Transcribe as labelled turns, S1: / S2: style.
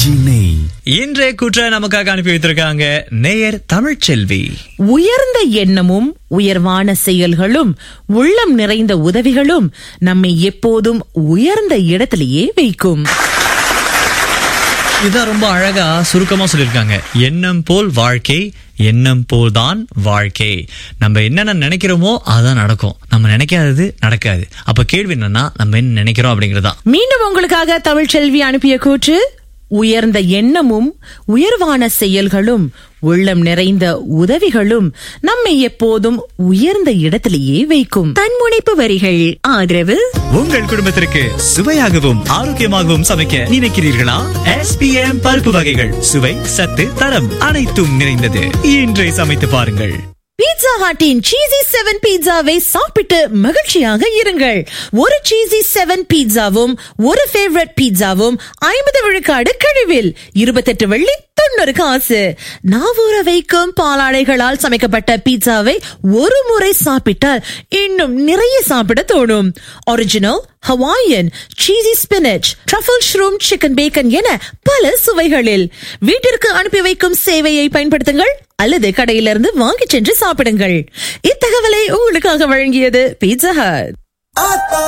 S1: RKG நெய்
S2: இன்றைய கூற்ற நமக்காக அனுப்பி வைத்திருக்காங்க நேயர் தமிழ்ச்செல்வி
S3: உயர்ந்த எண்ணமும் உயர்வான செயல்களும் உள்ளம் நிறைந்த உதவிகளும் நம்மை எப்போதும் உயர்ந்த இடத்திலேயே வைக்கும்
S2: இதான் ரொம்ப அழகா சுருக்கமா சொல்லியிருக்காங்க எண்ணம் போல் வாழ்க்கை எண்ணம் போல்தான் வாழ்க்கை நம்ம என்னென்ன நினைக்கிறோமோ அதான் நடக்கும் நம்ம நினைக்காதது நடக்காது அப்ப கேள்வி என்னன்னா நம்ம என்ன நினைக்கிறோம் அப்படிங்கறதா
S3: மீண்டும் உங்களுக்காக தமிழ்ச்செல்வி அனுப்பிய கூற்று உயர்ந்த எண்ணமும் உயர்வான செயல்களும் உள்ளம் நிறைந்த உதவிகளும் நம்மை எப்போதும் உயர்ந்த இடத்திலேயே வைக்கும் தன்முனைப்பு வரிகள் ஆதரவு
S2: உங்கள் குடும்பத்திற்கு சுவையாகவும் ஆரோக்கியமாகவும் சமைக்க நினைக்கிறீர்களா எஸ்பிஎம் பருப்பு வகைகள் சுவை சத்து தரம் அனைத்தும் நிறைந்தது இன்றை சமைத்து பாருங்கள்
S3: பீட்சா ஹாட்டின் சீசி செவன் பீட்சாவை சாப்பிட்டு மகிழ்ச்சியாக இருங்கள் ஒரு சீசி செவன் பீட்சாவும் ஒரு ஃபேவரட் பீட்சாவும் ஐம்பது விழுக்காடு கழிவில் இருபத்தெட்டு வெள்ளி தொண்ணூறு காசு நாவூர வைக்கும் பாலாடைகளால் சமைக்கப்பட்ட பீட்சாவை ஒரு முறை சாப்பிட்டால் இன்னும் நிறைய சாப்பிட தோணும் original Hawaiian cheesy spinach truffle shroom chicken bacon என பல சுவைகளில் வீட்டிற்கு அனுப்பி வைக்கும் சேவையை பயன்படுத்துங்கள் அல்லது கடையிலிருந்து வாங்கிச் சென்று சாப்பிடுங்கள் இத்தகவலை உங்களுக்காக வழங்கியது பீட்சா ஹட்